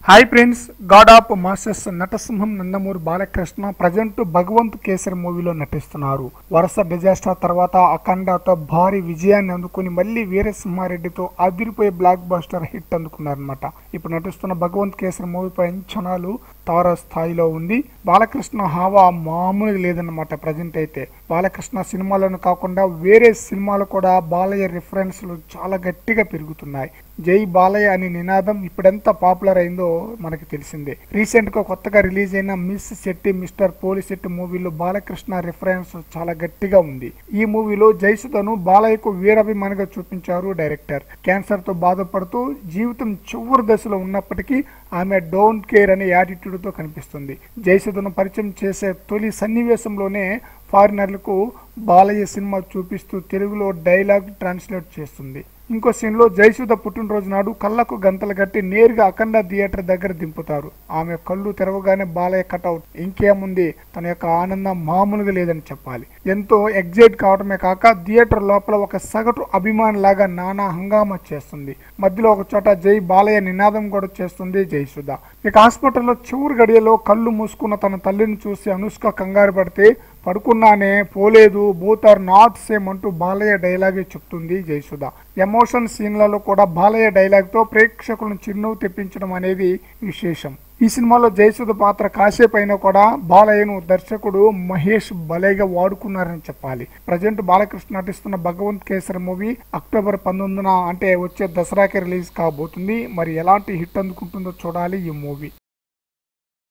hi friends god of masters నటసింహం Nandamuri Balakrishna present Bhagavanth Kesari మూవీలో నటిస్తున్నారు వరుస డిజాస్టర్ తర్వాత అఖండతో భారీ విజయాన్ని అందుకుని మళ్ళీ వీరసింహారెడ్డితో అదిరిపోయే బ్లాక్ బస్టర్ హిట్ అందుకున్నారనమాట ఇప్పుడు నటిస్తున్న భగవంత్ కేసరి మూవీపై అంచనాలు తార స్థాయిలో ఉంది బాలకృష్ణ హావా మామూలుగా లేదన్నమాట ప్రజెంట్ అయితే బాలకృష్ణ సినిమాలను కాకుండా వేరే సినిమాలు కూడా బాలయ్య రిఫరెన్స్లు చాలా గట్టిగా పెరుగుతున్నాయి జై బాలయ్య అనే నినాదం ఇప్పుడెంత పాపులర్ అయిందో మనకి తెలిసిందే రీసెంట్ గా కొత్తగా రిలీజ్ అయిన మిస్ శెట్టి మిస్టర్ పోలి శెట్టి మూవీలో బాలకృష్ణ రిఫరెన్స్ చాలా గట్టిగా ఉంది ఈ మూవీలో జయసుధను బాలయ్యకు వీరాభిమానిగా చూపించారు డైరెక్టర్ క్యాన్సర్ తో బాధపడుతూ జీవితం చివరి దశలో ఉన్నప్పటికీ ఆమె డోంట్ కేర్ అనే యాటిట్యూడ్ తో కనిపిస్తుంది జయసుధను పరిచయం చేసే తొలి సన్నివేశంలోనే ఫారినర్లకు బాలయ్య సినిమా చూపిస్తూ తెలుగులో డైలాగ్ ట్రాన్స్లేట్ చేస్తుంది ఇంకో సీన్ లో జయసుధ పుట్టినరోజు నాడు కళ్ళకు గంతలు కట్టి నేరుగా అఖండ థియేటర్ దగ్గర దింపుతారు ఆమె కళ్ళు తెరవగానే బాలయ్య కటౌట్ ఇంకేముంది తన యొక్క ఆనందం మామూలుగా లేదని చెప్పాలి ఎంతో ఎగ్జైట్ కావడమే కాక థియేటర్ లోపల ఒక సగటు అభిమాని లాగా నానా హంగామా చేస్తుంది మధ్యలో ఒక చోట జై బాలయ్య నినాదం కూడా చేస్తుంది జయసుధ ఇక హాస్పిటల్లో చివరి గడియలో కళ్ళు మూసుకున్న తన తల్లిని చూసి అనుష్క కంగారు పడితే పడుకున్నానే పోలేదు బోత్ ఆర్ నాట్ సేమ్ అంటూ బాలయ్య డైలాగే చెప్తుంది జయసుధ ఎమోషన్ సీన్లలో కూడా బాలయ్య డైలాగ్ తో ప్రేక్షకులను చిరునవ్వు తెప్పించడం అనేది విశేషం ఈ సినిమాలో జయసుధ పాత్ర కాసేపు అయినా కూడా బాలయ్యను దర్శకుడు మహేష్ భలేగా వాడుకున్నారని చెప్పాలి ప్రజెంట్ బాలకృష్ణ నటిస్తున్న భగవంత్ కేసరి మూవీ అక్టోబర్ పంతొమ్మిదిన అంటే వచ్చే దసరాకి రిలీజ్ కాబోతుంది మరి ఎలాంటి హిట్ అందుకుంటుందో చూడాలి ఈ మూవీ